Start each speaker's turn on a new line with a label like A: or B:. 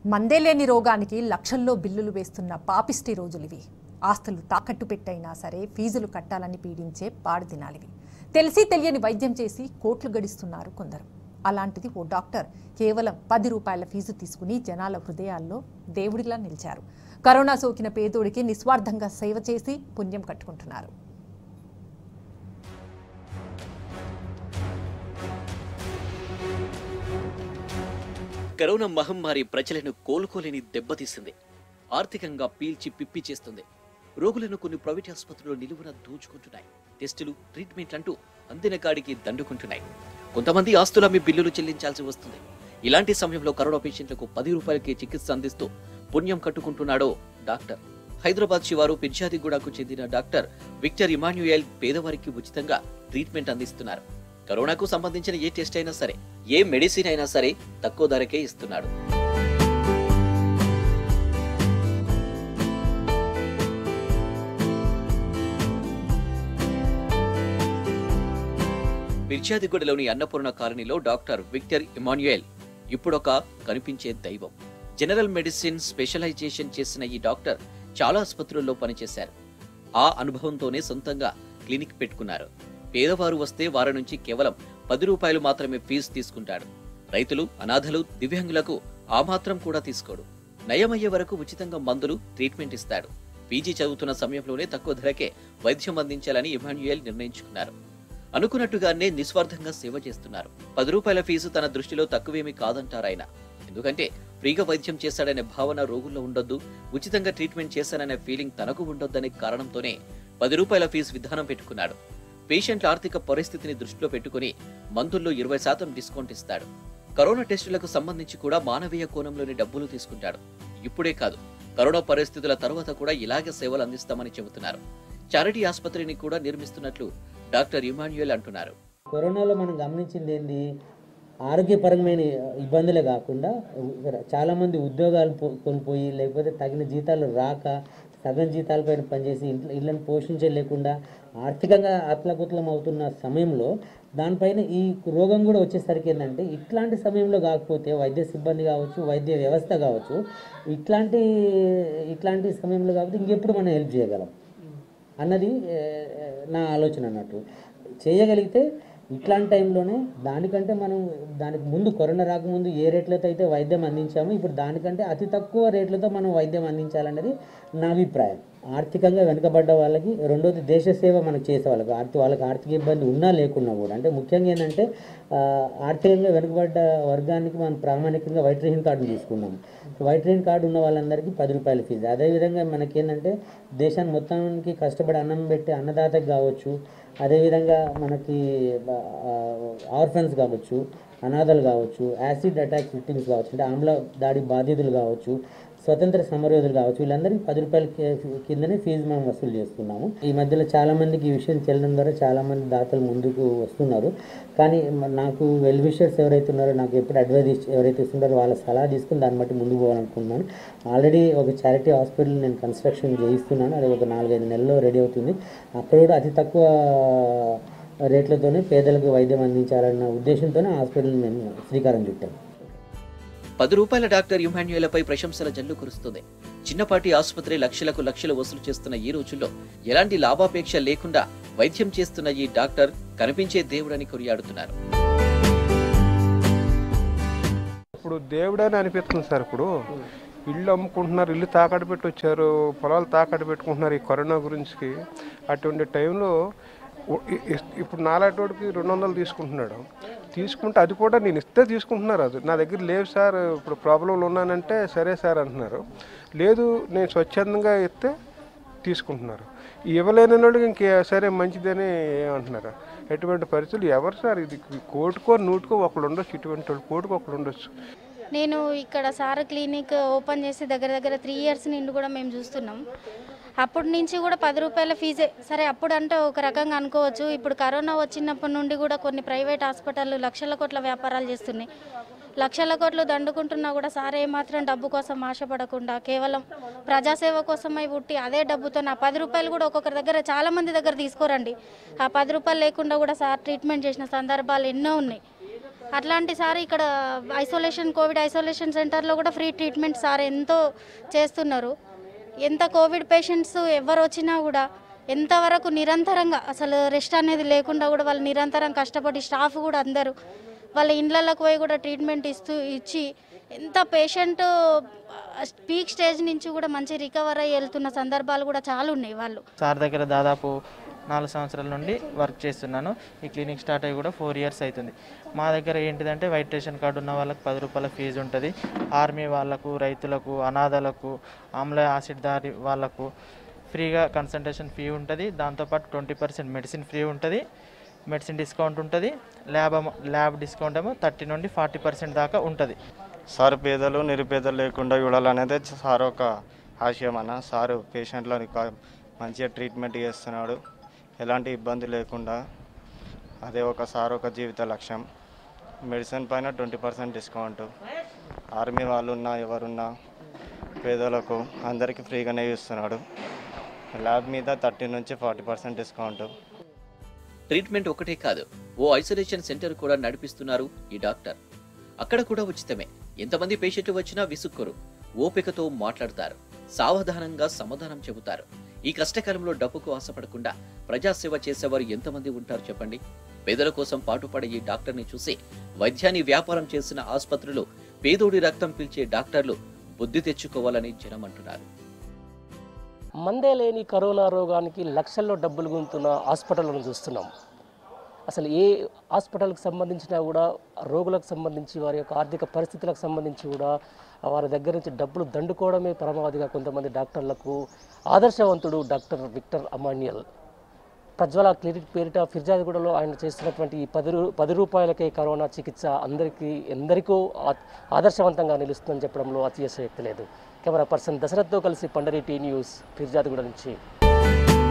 A: మందే లేని రోగానికి లక్షల్లో బిల్లులు వేస్తున్న పాపిష్టి రోజులివి ఆస్తులు తాకట్టు పెట్టైనా సరే ఫీజులు కట్టాలని పీడించే పాడు దినాలివి తెలిసి తెలియని వైద్యం చేసి కోట్లు గడిస్తున్నారు కొందరు అలాంటిది ఓ డాక్టర్ కేవలం పది రూపాయల ఫీజు తీసుకుని జనాల హృదయాల్లో దేవుడిలా నిలిచారు కరోనా సోకిన పేదోడికి నిస్వార్థంగా సేవ చేసి పుణ్యం కట్టుకుంటున్నారు
B: కరోనా మహమ్మారి ప్రజలను కోలుకోలేని దెబ్బతీసింది ఆర్థికంగా పీల్చి పిప్పి చేస్తుంది రోగులను కొన్ని ప్రైవేట్ ఆసుపత్రులు నిలువున దోచుకుంటున్నాయి టెస్టులు ట్రీట్మెంట్లంటూ అందిన కాడికి దండుకుంటున్నాయి కొంతమంది ఆస్తులమ్మి బిల్లులు చెల్లించాల్సి వస్తుంది ఇలాంటి సమయంలో కరోనా పేషెంట్లకు పది రూపాయలకే చికిత్స అందిస్తూ పుణ్యం కట్టుకుంటున్నాడో డాక్టర్ హైదరాబాద్ శివారు పిర్జాదిగూడకు చెందిన డాక్టర్ విక్టర్ ఇమాన్యుయల్ పేదవారికి ఉచితంగా ట్రీట్మెంట్ అందిస్తున్నారు కరోనాకు సంబంధించిన ఏ టెస్ట్ అయినా సరే ఏ మెడిసిన్ అయినా సరే తక్కువ ధరకే ఇస్తున్నాడు మిర్జాదిగూడలోని అన్నపూర్ణ కాలనీలో డాక్టర్ విక్టర్ ఇమాన్యుయల్ ఇప్పుడొక కనిపించే దైవం జనరల్ మెడిసిన్ స్పెషలైజేషన్ చేసిన ఈ డాక్టర్ చాలా ఆసుపత్రుల్లో పనిచేశారు ఆ అనుభవంతోనే సొంతంగా క్లినిక్ పెట్టుకున్నారు పేదవారు వస్తే వారి నుంచి కేవలం పది రూపాయలు మాత్రమే ఫీజు తీసుకుంటాడు రైతులు అనాథలు దివ్యాంగులకు ఆ మాత్రం కూడా తీసుకోడు నయమయ్యే వరకు ఉచితంగా మందులు ట్రీట్మెంట్ ఇస్తాడు పీజీ చదువుతున్న సమయంలోనే తక్కువ ధరకే వైద్యం అందించాలని ఇమాన్యుయల్ నిర్ణయించుకున్నారు అనుకున్నట్టుగానే నిస్వార్థంగా సేవ చేస్తున్నారు పది రూపాయల ఫీజు తన దృష్టిలో తక్కువేమీ కాదంటారాయన ఎందుకంటే ఫ్రీగా వైద్యం చేశాడనే భావన రోగుల్లో ఉండొద్దు ఉచితంగా ట్రీట్మెంట్ చేశాననే ఫీలింగ్ తనకు ఉండొద్దనే కారణంతోనే పది రూపాయల ఫీజు విధానం పెట్టుకున్నాడు పేషెంట్ల ఆర్థిక పరిస్థితిని దృష్టిలో పెట్టుకుని మందుల్లో ఇరవై శాతం డిస్కౌంట్ ఇస్తాడు కరోనా టెస్టులకు సంబంధించి కూడా మానవీయ కోణంలోని డబ్బులు తీసుకుంటాడు ఇప్పుడే కాదు కరోనా పరిస్థితుల తర్వాత కూడా ఇలాగే సేవలు అందిస్తామని చెబుతున్నారు చారిటీ ఆసుపత్రిని కూడా నిర్మిస్తున్నట్లు డాక్టర్ ఇమాన్యుయల్ అంటున్నారు
C: కరోనాలో మనం గమనించింది ఏంది ఆరోగ్యపరమైన ఇబ్బందులే కాకుండా చాలామంది ఉద్యోగాలు పో- కోల్పోయి లేకపోతే తగిన జీతాలు రాక సగం జీతాలపైన పనిచేసి ఇంట్లో ఇళ్ళని పోషించలేకుండా ఆర్థికంగా అతలకుతలం అవుతున్న సమయంలో దానిపైన ఈ రోగం కూడా వచ్చేసరికి ఏంటంటే ఇట్లాంటి సమయంలో కాకపోతే వైద్య సిబ్బంది కావచ్చు వైద్య వ్యవస్థ కావచ్చు ఇట్లాంటి ఇట్లాంటి సమయంలో కాకపోతే ఇంకెప్పుడు మనం హెల్ప్ చేయగలం అన్నది ఏ, నా ఆలోచన అన్నట్టు చేయగలిగితే ఇట్లాంటి టైంలోనే దానికంటే మనం దానికి ముందు కరోనా రాకముందు ఏ రేట్లతో అయితే వైద్యం అందించామో ఇప్పుడు దానికంటే అతి తక్కువ రేట్లతో మనం వైద్యం అందించాలన్నది నా అభిప్రాయం ఆర్థికంగా వెనుకబడ్డ వాళ్ళకి రెండోది దేశ సేవ మనకు చేసే వాళ్ళకి ఆర్థిక వాళ్ళకి ఆర్థిక ఇబ్బంది ఉన్నా లేకున్నా కూడా అంటే ముఖ్యంగా ఏంటంటే ఆ, ఆర్థికంగా వెనుకబడ్డ వర్గానికి మనం ప్రామాణికంగా వైట్ రేషన్ కార్డు తీసుకున్నాం వైట్ రేషన్ కార్డు ఉన్న వాళ్ళందరికీ పది రూపాయల ఫీజు అదేవిధంగా మనకేంటంటే దేశాన్ని మొత్తానికి కష్టపడి అన్నం పెట్టి అన్నదాతకు కావచ్చు అదేవిధంగా మనకి ఆర్ఫన్స్ కావచ్చు అనాథలు కావచ్చు యాసిడ్ అటాక్ విక్టిమ్స్ కావచ్చు అంటే ఆమ్ల దాడి బాధితులు కావచ్చు స్వతంత్ర సమరయోధులు కావచ్చు వీళ్ళందరికీ పది రూపాయల కి- కిందనే ఫీజు మనం వసూలు చేస్తున్నాము ఈ మధ్యలో చాలా మందికి ఈ విషయం తెలియడం ద్వారా చాలా మంది దాతలు ముందుకు వస్తున్నారు కానీ మ- నాకు వెల్ విషర్స్ ఎవరైతే ఉన్నారో నాకు ఎప్పుడు అడ్వైజ్ ఇచ్చి- ఎవరైతే ఇస్తున్నారో వాళ్ళ సలహా తీసుకుని దాన్ని బట్టి ముందుకు పోవాలనుకుంటున్నాను ఆల్రెడీ ఒక చారిటీ హాస్పిటల్ నేను కన్స్ట్రక్షన్ చేయిస్తున్నాను అది ఒక నాలుగైదు నెలల్లో రెడీ అవుతుంది అక్కడ కూడా అతి తక్కువ రేట్లతోనే పేదలకు వైద్యం అందించాలన్న ఉద్దేశంతోనే హాస్పిటల్ మేము శ్రీకారం చుట్టాం
B: పది రూపాయల డాక్టర్ ఇమాన్యుయలపై ప్రశంసల జల్లు కురుస్తుంది చిన్నపాటి ఆసుపత్రి లక్షలకు లక్షలు వసూలు చేస్తున్న ఈ రోజుల్లో ఎలాంటి లాభాపేక్ష లేకుండా వైద్యం చేస్తున్న ఈ డాక్టర్ కనిపించే దేవుడని కొనియాడుతున్నారు
D: ఇప్పుడు దేవుడని అనిపిస్తుంది సార్ ఇప్పుడు ఇల్లు అమ్ముకుంటున్నారు ఇల్లు తాకట్టు పెట్టి వచ్చారు పొలాలు తాకట్టు పెట్టుకుంటున్నారు ఈ కరోనా గురించి అటువంటి టైంలో ఉ- ఇ- ఇ- ఇప్పుడు నాలాటోడికి రెండు వందలు తీసుకుంటున్నాడు తీసుకుంటే అది కూడా నేను ఇస్తే తీసుకుంటున్నారు అది నా దగ్గర లేవు సార్ ఇప్పుడు ప్రాబ్లంలో ఉన్నానంటే సరే సార్ అంటున్నారు లేదు నేను స్వచ్ఛందంగా ఇస్తే తీసుకుంటున్నారు ఇవ్వలేని వాళ్ళకి ఇంకే సరే మంచిదని ఏమంటున్నారు ఎటువంటి పరిస్థితులు ఎవరు సార్ ఇది కోటికో నూటికో ఒకళ్ళు ఉండొచ్చు ఇటువంటి వాళ్ళు కోటికో ఒకళ్ళు ఉండొచ్చు
E: నేను ఇక్కడ సార్ క్లినిక్ ఓపెన్ చేసి దగ్గర దగ్గర త్రీ ఇయర్స్ నుండి కూడా మేము చూస్తున్నాం అప్పటి నుంచి కూడా పది రూపాయల ఫీజే సరే అప్పుడు అంటే ఒక రకంగా అనుకోవచ్చు ఇప్పుడు కరోనా వచ్చినప్పటి నుండి కూడా కొన్ని ప్రైవేట్ హాస్పిటళ్ళు లక్షల కోట్ల వ్యాపారాలు చేస్తున్నాయి లక్షల కోట్లు దండుకుంటున్నా కూడా సార్ ఏమాత్రం డబ్బు కోసం ఆశపడకుండా కేవలం ప్రజాసేవ కోసమై పుట్టి అదే డబ్బుతో నా పది రూపాయలు కూడా ఒక్కొక్కరి దగ్గర చాలా మంది దగ్గర తీసుకోరండి ఆ పది రూపాయలు లేకుండా కూడా సార్ ట్రీట్మెంట్ చేసిన సందర్భాలు ఎన్నో ఉన్నాయి అట్లాంటి సార్ ఇక్కడ ఐసోలేషన్ కోవిడ్ ఐసోలేషన్ సెంటర్లో కూడా ఫ్రీ ట్రీట్మెంట్ సార్ ఎంతో చేస్తున్నారు ఎంత కోవిడ్ పేషెంట్స్ ఎవరు వచ్చినా కూడా ఎంతవరకు నిరంతరంగా అసలు రెస్ట్ అనేది లేకుండా కూడా వాళ్ళు నిరంతరం కష్టపడి స్టాఫ్ కూడా అందరూ వాళ్ళ ఇండ్లలోకి పోయి కూడా ట్రీట్మెంట్ ఇస్తూ ఇచ్చి ఎంత పేషెంట్ పీక్ స్టేజ్ నుంచి కూడా మంచి రికవర్ అయ్యి వెళ్తున్న సందర్భాలు కూడా చాలా ఉన్నాయి వాళ్ళు
F: సార్ దగ్గర దాదాపు నాలుగు సంవత్సరాల నుండి వర్క్ చేస్తున్నాను ఈ క్లినిక్ స్టార్ట్ అయ్యి కూడా ఫోర్ ఇయర్స్ అవుతుంది మా దగ్గర ఏంటిదంటే వైట్ రేషన్ కార్డు ఉన్న వాళ్ళకి పది రూపాయల ఫీజు ఉంటుంది ఆర్మీ వాళ్ళకు రైతులకు అనాథలకు ఆమ్ల యాసిడ్ దారి వాళ్ళకు ఫ్రీగా కన్సల్టేషన్ ఫీ ఉంటుంది దాంతోపాటు ట్వంటీ పర్సెంట్ మెడిసిన్ ఫ్రీ ఉంటుంది మెడిసిన్ డిస్కౌంట్ ఉంటుంది ల్యాబ్ అమ- ల్యాబ్ డిస్కౌంట్ ఏమో థర్టీ నుండి ఫార్టీ పర్సెంట్ దాకా ఉంటుంది
G: సార్ పేదలు నిరుపేదలు లేకుండా చూడాలనేదే సార్ ఒక ఆశయం అన్న సారు పేషెంట్లని కా- మంచిగా ట్రీట్మెంట్ చేస్తున్నాడు ఎలాంటి ఇబ్బంది లేకుండా అదే ఒక సార్ ఒక జీవిత లక్ష్యం మెడిసిన్ పైన ట్వంటీ పర్సెంట్ డిస్కౌంట్ ఆర్మీ వాళ్ళు ఉన్నా ఎవరున్నా పేదలకు అందరికీ ఫ్రీగానే ఇస్తున్నాడు ల్యాబ్ మీద థర్టీ నుంచి ఫార్టీ పర్సెంట్ డిస్కౌంట్
B: ట్రీట్మెంట్ ఒకటే కాదు ఓ ఐసోలేషన్ సెంటర్ కూడా నడిపిస్తున్నారు ఈ డాక్టర్ అక్కడ కూడా ఉచితమే ఎంతమంది పేషెంట్ వచ్చినా విసుక్కోరు ఓపికతో మాట్లాడతారు సావధానంగా సమాధానం చెబుతారు ఈ కష్టకాలంలో డబ్బుకు ఆశపడకుండా ప్రజాసేవ చేసేవారు ఎంతమంది ఉంటారు చెప్పండి పేదల కోసం పాటుపడే ఈ డాక్టర్ని చూసి వైద్యాన్ని వ్యాపారం చేసిన ఆసుపత్రులు పేదోడి రక్తం పీల్చే డాక్టర్లు బుద్ధి తెచ్చుకోవాలని జనం అంటున్నారు
H: మందే లేని కరోనా రోగానికి లక్షల్లో డబ్బులు గుంతున్న హాస్పిటల్లను చూస్తున్నాం అసలు ఏ హాస్పిటల్కి సంబంధించినా కూడా రోగులకు సంబంధించి వారి యొక్క ఆర్థిక పరిస్థితులకు సంబంధించి కూడా వారి దగ్గర నుంచి డబ్బులు దండుకోవడమే పరమావధిగా కొంతమంది డాక్టర్లకు ఆదర్శవంతుడు doctor Victor Emmanuel Prajwala clinic పేరిట ఫిర్జాదిగూడలో ఆయన చేస్తున్నటువంటి ఈ పది రూ పది రూపాయలకే కరోనా చికిత్స అందరికీ ఎందరికో ఆ- ఆదర్శవంతంగా నిలుస్తుందని చెప్పడంలో అతిశయోక్తి లేదు కెమెరా పర్సన్ దశరథ్తో కలిసి పండరి టీ న్యూస్ ఫిర్జాదిగూడ నుంచి